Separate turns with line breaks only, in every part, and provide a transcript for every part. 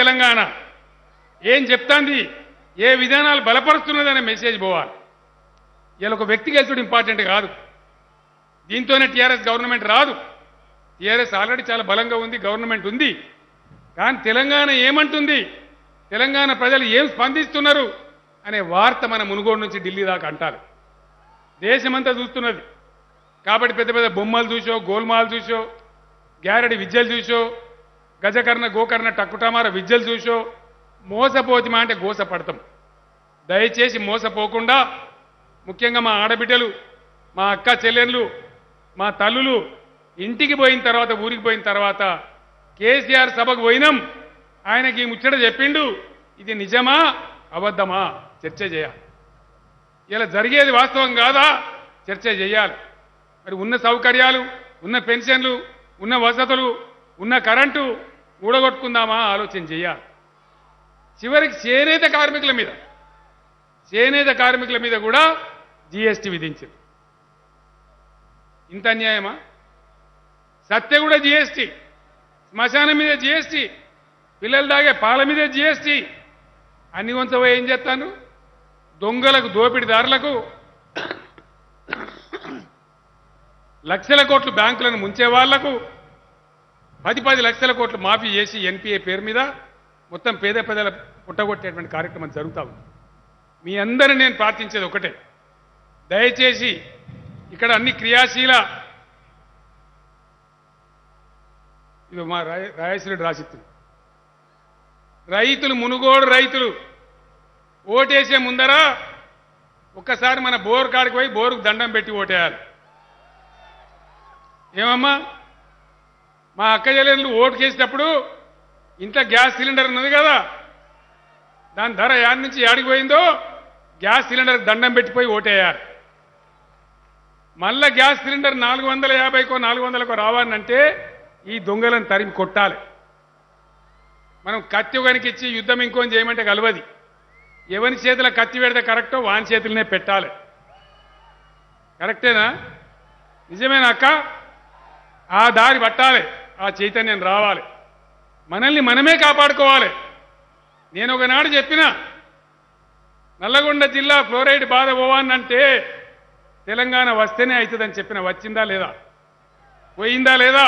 తెలంగాణ ఏం చెప్తాంది ఏ విధానాలు బలపరుస్తున్నదనే మెసేజ్ పోవాలి ఇలా ఒక వ్యక్తి గెలుచుడు ఇంపార్టెంట్ కాదు దీంతోనే టీఆర్ఎస్ గవర్నమెంట్ రాదు టీఆర్ఎస్ ఆల్రెడీ చాలా బలంగా ఉంది గవర్నమెంట్ ఉంది కానీ తెలంగాణ ఏమంటుంది తెలంగాణ ప్రజలు ఏం స్పందిస్తున్నారు అనే వార్త మన మునుగోడు నుంచి ఢిల్లీ దాకా అంటారు దేశమంతా చూస్తున్నది కాబట్టి పెద్ద పెద్ద బొమ్మలు చూసో గోల్మాలు చూసో గ్యారడి విద్యలు చూసో గజకర్ణ గోకర్ణ టక్కుటమార విద్యలు చూసో మోసపోతిమా అంటే గోసపడతాం దయచేసి మోసపోకుండా ముఖ్యంగా మా ఆడబిడ్డలు మా అక్క చెల్లెళ్ళు మా తల్లులు ఇంటికి పోయిన తర్వాత ఊరికి పోయిన తర్వాత కేసీఆర్ సభకు పోయినాం ఆయనకి ఈ ముచ్చట చెప్పిండు ఇది నిజమా అబద్ధమా చర్చ చేయాలి ఇలా జరిగేది వాస్తవం కాదా చర్చ చేయాలి మరి ఉన్న సౌకర్యాలు ఉన్న పెన్షన్లు ఉన్న వసతులు ఉన్న కరెంటు ఊడగొట్టుకుందామా ఆలోచన చేయాలి చివరికి చేనేత కార్మికుల మీద చేనేత కార్మికుల మీద కూడా జీఎస్టీ విధించింది ఇంత అన్యాయమా సత్య కూడా జీఎస్టీ శ్మశానం మీద జీఎస్టీ పిల్లలు తాగే పాల మీద జీఎస్టీ అన్ని కొంచెం ఏం చేస్తాను దొంగలకు దోపిడిదారులకు లక్షల కోట్లు బ్యాంకులను ముంచే వాళ్లకు పది పది లక్షల కోట్లు మాఫీ చేసి ఎన్పిఏ పేరు మీద మొత్తం పేద ప్రజల పుట్టగొట్టేటువంటి కార్యక్రమం జరుగుతా ఉంది మీ అందరిని నేను ప్రార్థించేది ఒకటే దయచేసి ఇక్కడ అన్ని క్రియాశీల ఇది మా రాయ రాయశ్వరుడు రాసిస్తుంది రైతులు మునుగోడు రైతులు ఓటేసే ముందర ఒక్కసారి మన బోర్ కాడికి పోయి బోరుకు దండం పెట్టి ఓటేయాలి ఏమమ్మా మా అక్క చెల్లెళ్ళు ఓటు చేసేటప్పుడు ఇంట్లో గ్యాస్ సిలిండర్ ఉన్నది కదా దాని ధర యాడ్ నుంచి యాడికి పోయిందో గ్యాస్ సిలిండర్ దండం పెట్టిపోయి ఓటేయాలి మళ్ళా గ్యాస్ సిలిండర్ నాలుగు వందల యాభైకో నాలుగు వందలకో రావాలంటే ఈ దొంగలను తరిమి కొట్టాలి మనం కత్తి ఒకనికి ఇచ్చి యుద్ధం ఇంకోని చేయమంటే కలవది ఎవరి చేతిలో కత్తి పెడితే కరెక్టో వాని చేతులనే పెట్టాలి కరెక్టేనా నిజమేనా అక్క ఆ దారి పట్టాలి ఆ చైతన్యం రావాలి మనల్ని మనమే కాపాడుకోవాలి నేను ఒకనాడు చెప్పిన నల్లగొండ జిల్లా ఫ్లోరైడ్ బాధ పోవానంటే తెలంగాణ వస్తేనే అవుతుందని చెప్పిన వచ్చిందా లేదా పోయిందా లేదా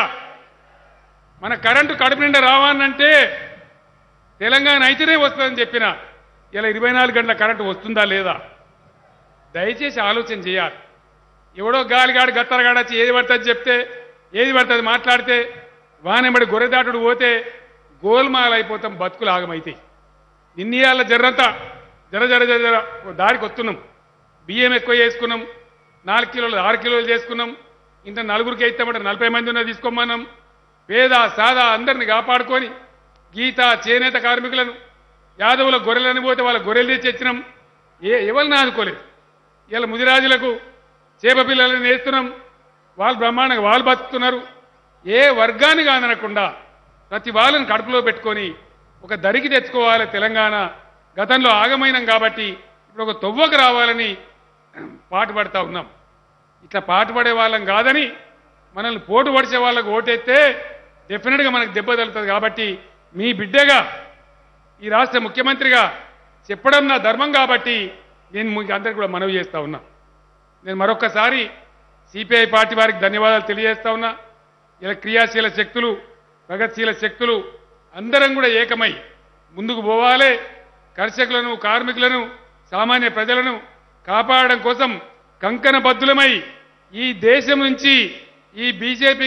మన కరెంటు కడుపు నిండా రావాలంటే తెలంగాణ అయితేనే వస్తుందని చెప్పిన ఇలా ఇరవై నాలుగు గంటల కరెంటు వస్తుందా లేదా దయచేసి ఆలోచన చేయాలి ఎవడో గాలిగాడు గత్తరగాడు వచ్చి ఏది పడుతుంది చెప్తే ఏది పడుతుంది మాట్లాడితే వానెంబడి గొర్రెదాటుడు పోతే గోల్మాల్ అయిపోతాం బతుకులు ఆగమైతాయి నిన్నీయాల జర్రంతా జర జర జర జర ఓ దారికి వస్తున్నాం బియ్యం ఎక్కువ చేసుకున్నాం నాలుగు కిలోలు ఆరు కిలోలు చేసుకున్నాం ఇంత నలుగురికి అయితే నలభై మంది ఉన్న తీసుకోమన్నాం పేద సాదా అందరిని కాపాడుకొని గీత చేనేత కార్మికులను యాదవుల గొర్రెలను పోతే వాళ్ళ గొర్రెలు తెచ్చి ఇచ్చినాం ఏ ఎవరిని ఆదుకోలేదు ఇలా ముదిరాజులకు చేప పిల్లలను వేస్తున్నాం వాళ్ళు బ్రహ్మాండంగా వాళ్ళు బతుకుతున్నారు ఏ వర్గాన్ని కాదనకుండా ప్రతి వాళ్ళని కడుపులో పెట్టుకొని ఒక దరికి తెచ్చుకోవాలి తెలంగాణ గతంలో ఆగమైనాం కాబట్టి ఇప్పుడు ఒక తొవ్వకు రావాలని పాటుపడతా ఉన్నాం ఇట్లా పాటుపడే వాళ్ళం కాదని మనల్ని పోటు పడిచే వాళ్ళకు ఓటెత్తే డెఫినెట్గా మనకు దెబ్బ తగులుతుంది కాబట్టి మీ బిడ్డగా ఈ రాష్ట్ర ముఖ్యమంత్రిగా చెప్పడం నా ధర్మం కాబట్టి నేను మీకు అందరికీ కూడా మనవి చేస్తా ఉన్నా నేను మరొక్కసారి సిపిఐ పార్టీ వారికి ధన్యవాదాలు తెలియజేస్తా ఉన్నా ఇలా క్రియాశీల శక్తులు ప్రగతిశీల శక్తులు అందరం కూడా ఏకమై ముందుకు పోవాలి కర్షకులను కార్మికులను సామాన్య ప్రజలను కాపాడడం కోసం కంకణ బద్దులమై ఈ దేశం నుంచి ఈ బీజేపీ